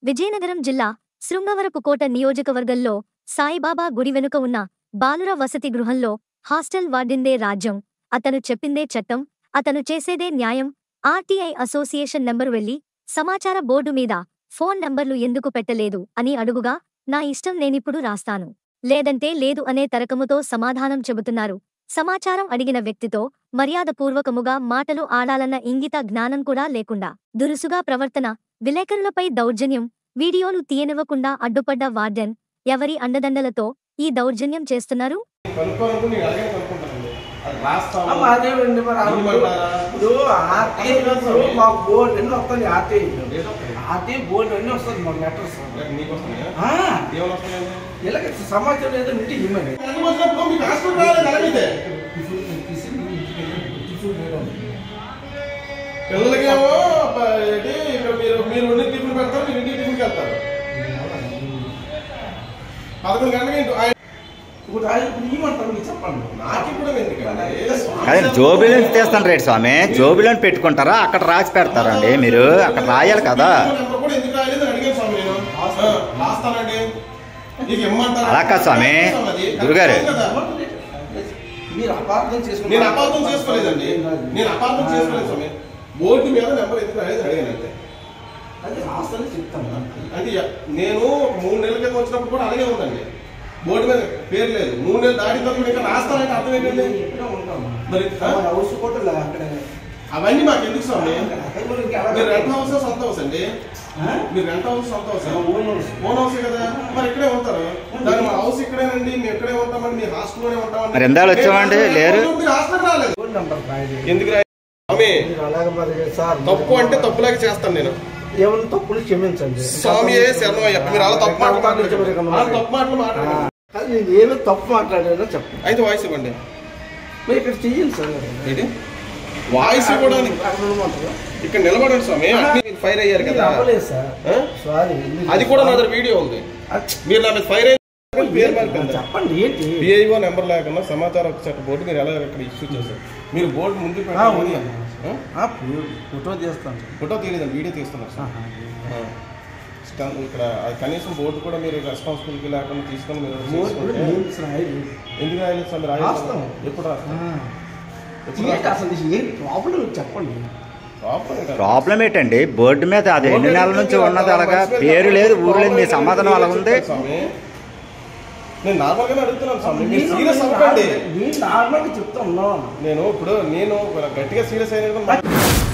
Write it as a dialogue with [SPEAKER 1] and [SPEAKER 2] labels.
[SPEAKER 1] విజయనగరం జిల్లా శృంగవరపుకోట నియోజకవర్గంలో సాయిబాబా గుడి వెనుక ఉన్న బాలుర వసతి గృహంలో హాస్టల్ వార్డిందే రాజ్యం అతను చెప్పిందే చట్టం అతను చేసేదే న్యాయం ఆర్టీఐ అసోసియేషన్ నంబరు వెళ్లి సమాచార బోర్డు మీద ఫోన్ నంబర్లు ఎందుకు పెట్టలేదు అని అడుగుగా నా ఇష్టం నేనిప్పుడు రాస్తాను లేదంటే లేదు అనే తరకముతో సమాధానం చెబుతున్నారు సమాచారం అడిగిన వ్యక్తితో మర్యాదపూర్వకముగా మాటలు ఆడాలన్న ఇంగిత జ్ఞానం కూడా లేకుండా దురుసుగా ప్రవర్తన విలేకరులపై దౌర్జన్యం వీడియోలు తీయనివ్వకుండా అడ్డుపడ్డ వార్డెన్ ఎవరి అండదండలతో ఈ దౌర్జన్యం చేస్తున్నారు
[SPEAKER 2] కనుక్కోనుకుంటే నేను అలాగే కనుక్కుంటానండి అది రాస్తాము
[SPEAKER 3] అమ్మ, అదేనండి మరి ఆ
[SPEAKER 2] ఇవ్వమంటారా?
[SPEAKER 3] ఇప్పుడు ఆర్టీ మాకు బోర్డు అన్ని వస్తుంది ఆర్టీ
[SPEAKER 2] ఏదో ఒకటి.
[SPEAKER 3] ఆర్టీ బోర్డు అన్ని వస్తుంది మాకు లెటర్స్
[SPEAKER 2] రేపు నీకు వస్తున్నాయా?
[SPEAKER 3] ఆ,
[SPEAKER 2] ఏమని వస్తున్నాయండి?
[SPEAKER 3] ఇలాగ సమాచారం ఏదో ఉంటే ఇవ్వమని
[SPEAKER 2] ఎందుకు వచ్చినప్పుడు మీకు హాస్పిటల్ రాలేదు అలాగే పిల్లలకేమో ప- ఏంటి ఇక్కడ మీరు మీరు ఉండి టిఫిన్ పెడతారు మీరు ఇంటికి టిఫిన్కి వెళ్తారు పదకొండు గంటలకి ఇంటి- ఆయన-
[SPEAKER 3] ఇప్పుడు ఆయన ఇప్పుడు ఇవ్వమంటారు మీరు చెప్పండి
[SPEAKER 2] నాకు ఇప్పుడు ఎందుకండి
[SPEAKER 4] అదే జోబీలను తీస్తాను రేటు స్వామి జోబీలను పెట్టుకుంటారా అక్కడ రాసి పెడతారండి మీరు అక్కడ రాయాలి కదా
[SPEAKER 2] నెంబర్ కూడా ఎందుకు రాయలేదు అని అడిగాను స్వామి నేను ఆ, రాస్తానండి నీకు ఇమ్మంటారా?
[SPEAKER 4] అలా కాదు స్వామి.
[SPEAKER 2] అది
[SPEAKER 4] గురుగారు.
[SPEAKER 2] కదా.
[SPEAKER 3] మీరు అపార్థం చేసుకున్నారు
[SPEAKER 2] నేను అపార్థం చేసుకోలేదండి నేను అపార్థం చేసుకోలేదు స్వామి బోర్డు మీద నెంబర్ ఎందుకు రాలేదు అడిగాను అంతే
[SPEAKER 3] అది రాస్తానే చెప్తాను
[SPEAKER 2] అంటే ఎ- నేను ఒక మూడు నెలల క్రితం వచ్చినప్పుడు కూడా అలాగే ఉందండి బోర్డు మీద పేరు లేదు మూడు నెలలు దాటిన తర్వాత కూడా ఇంకా రాస్తానంటే అర్థం ఏంటండి
[SPEAKER 3] ఎక్కడో ఉంటాము
[SPEAKER 2] మరి ఆ?
[SPEAKER 3] మన హౌస్ కూడా లే- అక్కడ
[SPEAKER 2] అవన్నీ మాకు ఎందుకు స్వామి
[SPEAKER 3] అక్కడ కూడా ఇంకా ఎలా
[SPEAKER 2] మీరు రెంట్ హౌస్ సొంత హౌస్ అండి
[SPEAKER 3] ఆ?
[SPEAKER 2] మీరు రెంట్ హౌస్ సొంత house
[SPEAKER 3] own house.
[SPEAKER 2] Own house కదా మరి ఇక్కడే ఉంటారు దాని మా హౌస్ ఇక్కడేనండి మేము ఇక్కడే ఉంటామండి మీ హాస్టల్లోనే ఉంటామండి
[SPEAKER 4] మరి ఎందాలు వచ్చామండి? లేరు.
[SPEAKER 2] మీరు హాస్టల్ రాలేదు
[SPEAKER 3] ఫోన్ నంబర్ రాయలేదు.
[SPEAKER 2] ఎందుకు రా స్వామి
[SPEAKER 3] మీరు అలాగే మరి సార్
[SPEAKER 2] తప్పు అంటే తప్పులాగా చేస్తాను నేను
[SPEAKER 3] ఏమన్నా తప్పులు క్షమించండి
[SPEAKER 2] స్వామి శరణమయ్య మీరు అలా తప్పు మాటలు మాట్లాడకండి. అలా తప్పు మాటలు
[SPEAKER 3] ఆ,
[SPEAKER 2] మాట్లాడండి
[SPEAKER 3] అది నేను ఏమి తప్పు మాట్లాడానో చెప్పండి
[SPEAKER 2] అయితే వాయిస్ ఇవ్వండి
[SPEAKER 3] మీరు ఇక్కడ చెయ్యండి సార్
[SPEAKER 2] ఏంటి వాయిస్ ఇవ్వడానికి
[SPEAKER 3] అక్కడ ఉండమంటారా?
[SPEAKER 2] ఇక్కడ నిలబడండి స్వామి అట్నే మీరు ఫైర్ అయ్యారు
[SPEAKER 3] మీరు
[SPEAKER 2] కదా
[SPEAKER 3] అవ్వలేదు సార్
[SPEAKER 2] ఆ?
[SPEAKER 3] సారీ
[SPEAKER 2] అది కూడా నా దగ్గర వీడియో ఉంది
[SPEAKER 3] అది-
[SPEAKER 2] మీరు నా మీద ఫైర్ అయ్యారు పేరు మార్కండి
[SPEAKER 3] చెప్పండి ఏంటి
[SPEAKER 2] బిఐఓ నెంబర్ లేకుండా సమాచార చట్ట బోర్డు మీరు ఎలా ఇక్కడ ఇష్యూ చేశారు మీరు బోర్డు ముందు
[SPEAKER 3] ఆ,
[SPEAKER 2] పెట్టాలి
[SPEAKER 3] ఉంది.
[SPEAKER 2] ఆ?
[SPEAKER 3] ఆ, ఫో- ఫోటో తీస్తాను
[SPEAKER 2] ఫోటో తీయలేదండి వీడియో తీస్తున్నారు సార్
[SPEAKER 3] ఆహా.
[SPEAKER 2] ఆ. స్టం- ఇక్కడ అది కనీసం బోర్డు కూడా మీరు రెస్పాన్సిబిలిటీ లేకుండా తీసుకొని మీరు
[SPEAKER 3] మోర్ కూడా
[SPEAKER 2] చేసుకుంటే
[SPEAKER 3] నేమ్స్ రాయలేదు.
[SPEAKER 2] ఎందుకు రాయలేదు సార్ మీరు రాయలేదు
[SPEAKER 3] రాస్తాం.
[SPEAKER 2] ఎప్పుడు
[SPEAKER 3] ఆ.
[SPEAKER 2] రాస్తారు ఎప్పుడు
[SPEAKER 3] ఏంటి అసలు ఇది ఏం ప్రాబ్లం చెప్పండి
[SPEAKER 2] రాస్తారు ఇంకా.
[SPEAKER 4] ప్రాబ్లం ఏంటండి బోర్డు మీద అది ఎన్ని నెలల నుంచి ఉన్నది అలాగా పేరు లేదు ఊరు లేదు మీ సమాధానం అలా ఉంది
[SPEAKER 2] స్వామి నేను నార్మల్ గానే అడుగుతున్నాను స్వామి మీరు సీరియస్ అవ్వకండి
[SPEAKER 3] నేను నార్మల్గా చెప్తా ఉన్నాను
[SPEAKER 2] నేను ఇప్పుడు నేను గట్టిగా సీరియస్ అయిన